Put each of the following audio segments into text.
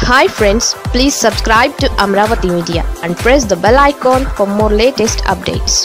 hi friends please subscribe to Amaravati media and press the bell icon for more latest updates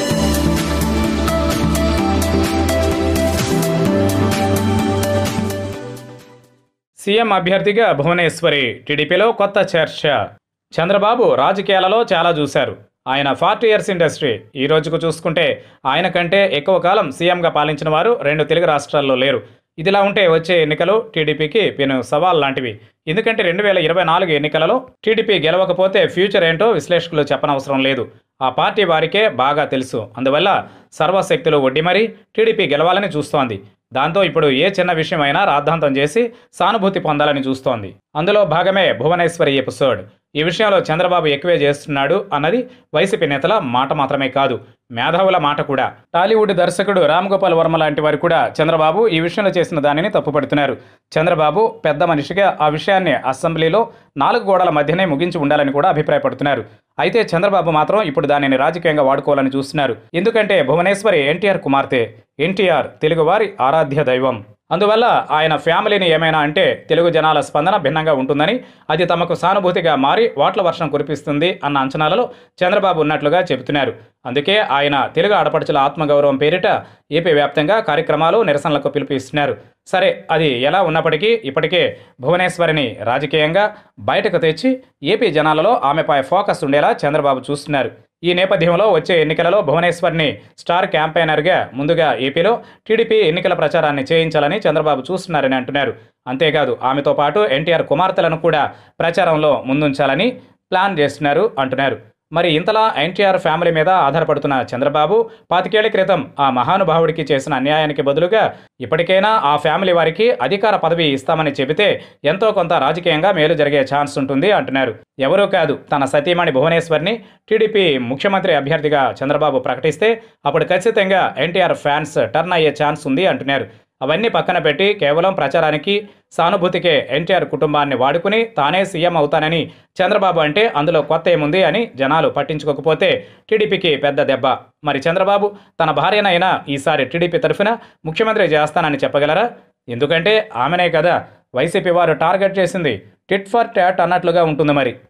CM అభ్యర్థిగా భువనేశ్వరి టీడీపీలో కొత్త చర్చ చంద్రబాబు రాజకీయాలలో చాలా చూశారు ఆయన ఫార్టీ ఇయర్స్ ఇండస్ట్రీ ఈ రోజుకు చూసుకుంటే ఆయన కంటే ఎక్కువ కాలం సీఎంగా పాలించిన వారు రెండు తెలుగు రాష్ట్రాల్లో లేరు ఇదిలా ఉంటే వచ్చే ఎన్నికలు టీడీపీకి పెను సవాల్ లాంటివి ఎందుకంటే రెండు వేల ఇరవై నాలుగు ఎన్నికలలో టీడీపీ గెలవకపోతే ఫ్యూచర్ ఏంటో విశ్లేషకులు చెప్పనవసరం లేదు ఆ పార్టీ వారికే బాగా తెలుసు అందువల్ల సర్వశక్తులు ఒడ్డి మరీ టీడీపీ గెలవాలని చూస్తోంది దాంతో ఇప్పుడు ఏ చిన్న విషయమైనా రాద్ధాంతం చేసి సానుభూతి పొందాలని చూస్తోంది అందులో భాగమే భువనేశ్వరి ఎపిసోడ్ ఈ విషయంలో చంద్రబాబు ఎక్కువే చేస్తున్నాడు అన్నది వైసీపీ నేతల మాట మాత్రమే కాదు మేధావుల మాట కూడా టాలీవుడ్ దర్శకుడు రామ్ గోపాల్ వర్మ లాంటి వారు కూడా చంద్రబాబు ఈ విషయంలో చేసిన దానిని తప్పుపడుతున్నారు చంద్రబాబు పెద్ద మనిషిగా ఆ విషయాన్ని అసెంబ్లీలో నాలుగు గోడల మధ్యనే ముగించి ఉండాలని కూడా అభిప్రాయపడుతున్నారు అయితే చంద్రబాబు మాత్రం ఇప్పుడు దానిని రాజకీయంగా వాడుకోవాలని చూస్తున్నారు ఎందుకంటే భువనేశ్వరి ఎన్టీఆర్ కుమార్తె ఎన్టీఆర్ తెలుగువారి ఆరాధ్య దైవం అందువల్ల ఆయన ఫ్యామిలీని ఏమైనా అంటే తెలుగు జనాల స్పందన భిన్నంగా ఉంటుందని అది తమకు సానుభూతిగా మారి ఓట్ల వర్షం కురిపిస్తుంది అన్న అంచనాలలో చంద్రబాబు ఉన్నట్లుగా చెబుతున్నారు అందుకే ఆయన తెలుగు ఆడపడుచుల ఆత్మగౌరవం పేరిట ఏపీ వ్యాప్తంగా కార్యక్రమాలు నిరసనలకు పిలుపునిస్తున్నారు సరే అది ఎలా ఉన్నప్పటికీ ఇప్పటికే భువనేశ్వరిని రాజకీయంగా బయటకు తెచ్చి ఏపీ జనాలలో ఆమెపై ఫోకస్ ఉండేలా చంద్రబాబు చూస్తున్నారు ఈ నేపథ్యంలో వచ్చే ఎన్నికలలో భువనేశ్వర్ని స్టార్ క్యాంపెయినర్గా ముందుగా ఏపీలో టీడీపీ ఎన్నికల ప్రచారాన్ని చేయించాలని చంద్రబాబు చూస్తున్నారని అంటున్నారు అంతేకాదు ఆమెతో పాటు ఎన్టీఆర్ కుమార్తెలను కూడా ప్రచారంలో ముందుంచాలని ప్లాన్ చేస్తున్నారు అంటున్నారు మరి ఇంతలా ఎన్టీఆర్ ఫ్యామిలీ మీద ఆధారపడుతున్న చంద్రబాబు పాతికేళ్ల క్రితం ఆ మహానుభావుడికి చేసిన అన్యాయానికి బదులుగా ఇప్పటికైనా ఆ ఫ్యామిలీ వారికి అధికార పదవి ఇస్తామని చెబితే ఎంతో కొంత రాజకీయంగా మేలు జరిగే ఛాన్స్ ఉంటుంది అంటున్నారు ఎవరూ కాదు తన సతీమణి భువనేశ్వర్ని టీడీపీ ముఖ్యమంత్రి అభ్యర్థిగా చంద్రబాబు ప్రకటిస్తే అప్పుడు ఖచ్చితంగా ఎన్టీఆర్ ఫ్యాన్స్ టర్న్ అయ్యే ఛాన్స్ ఉంది అంటున్నారు అవన్నీ పక్కన పెట్టి కేవలం ప్రచారానికి సానుభూతికే ఎన్టీఆర్ కుటుంబాన్ని వాడుకుని తానే సీఎం అవుతానని చంద్రబాబు అంటే అందులో కొత్త ఏముంది అని జనాలు పట్టించుకోకపోతే టీడీపీకి పెద్ద దెబ్బ మరి చంద్రబాబు తన భార్యనైనా ఈసారి టీడీపీ తరఫున ముఖ్యమంత్రి చేస్తానని చెప్పగలరా ఎందుకంటే ఆమెనే కదా వైసీపీ వారు టార్గెట్ చేసింది టిట్ ఫర్ టాట్ అన్నట్లుగా ఉంటుంది మరి